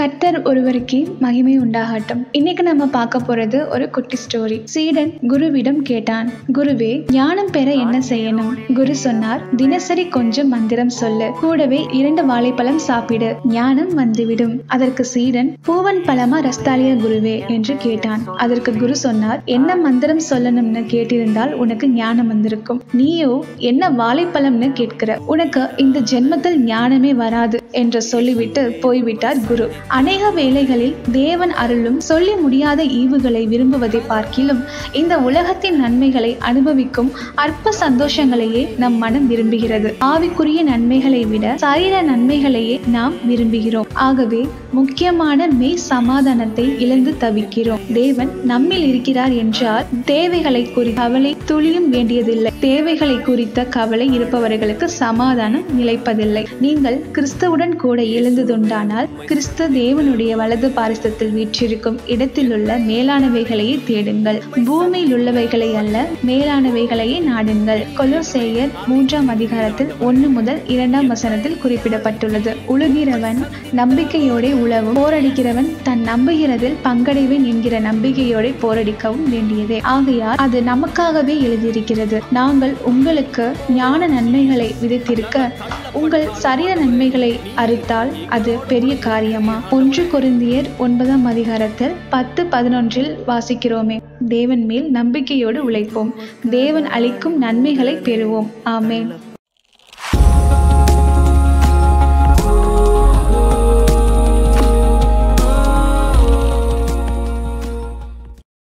கர்த்தர் ஒருவருக்கே மகிமை உண்டாகட்டும் இன்னைக்கு நம்ம பார்க்க போறது ஒரு குட்டி ஸ்டோரி சீடன் குருவிடம் கேட்டான் குருவே ஞானம் பெற என்ன செய்யணும் குரு சொன்னார் தினசரி கொஞ்சம் மந்திரம் சொல்லு கூடவே இரண்டு வாழைப்பழம் சாப்பிடு ஞானம் வந்துவிடும் அதற்கு சீடன் பூவன் பழமா ரஸ்தாலியா குருவே என்று கேட்டான் அதற்கு குரு சொன்னார் என்ன மந்திரம் சொல்லணும்னு கேட்டிருந்தால் உனக்கு ஞானம் வந்திருக்கும் நீயோ என்ன வாழைப்பழம்னு கேட்கிற உனக்கு இந்த ஜென்மத்தில் ஞானமே வராது என்று சொல்லிவிட்டு போய்விட்டார் குரு அநேக வேளைகளில் தேவன் அருளும் சொல்லி முடியாத ஈவுகளை விரும்புவதை பார்க்கிலும் இந்த உலகத்தின் நன்மைகளை அனுபவிக்கும் அற்ப சந்தோஷங்களையே நம் மனம் விரும்புகிறது ஆவிக்குரிய நன்மைகளை விட சரீர நன்மைகளையே நாம் விரும்புகிறோம் ஆகவே முக்கியமான மெய் சமாதானத்தை இழந்து தவிக்கிறோம் தேவன் நம்மில் இருக்கிறார் என்றால் தேவைகளை குறி கவலை துளியும் வேண்டியதில்லை தேவைகளை குறித்த கவலை இருப்பவர்களுக்கு சமாதானம் நிலைப்பதில்லை நீங்கள் கிறிஸ்துவுடன் கூட எழுந்ததுண்டானால் கிறிஸ்து தேவனுடைய வலது பாரிசத்தில் வீற்றிருக்கும் இடத்திலுள்ள மேலானவைகளையே தேடுங்கள் பூமியில் உள்ளவைகளை அல்ல மேலானவைகளையே நாடுங்கள் கொலோசேயர் மூன்றாம் அதிகாரத்தில் ஒன்று முதல் இரண்டாம் வசனத்தில் குறிப்பிடப்பட்டுள்ளது உழுகிறவன் நம்பிக்கையோட உழவும் போரடிக்கிறவன் தன் நம்புகிறதில் பங்கடைவேன் என்கிற நம்பிக்கையோட போரடிக்கவும் வேண்டியதே ஆகையால் அது நமக்காகவே எழுதியிருக்கிறது நாங்கள் உங்களுக்கு ஞான நன்மைகளை விதைத்திருக்க உங்கள் சரீர நன்மைகளை அறுத்தால் அது பெரிய காரியமா ஒன்று கொரிந்தியர் ஒன்பதாம் அதிகாரத்தில் பத்து பதினொன்றில் வாசிக்கிறோமே தேவன் மேல் நம்பிக்கையோடு உழைப்போம் தேவன் அளிக்கும் நன்மைகளை பெறுவோம் ஆமேன்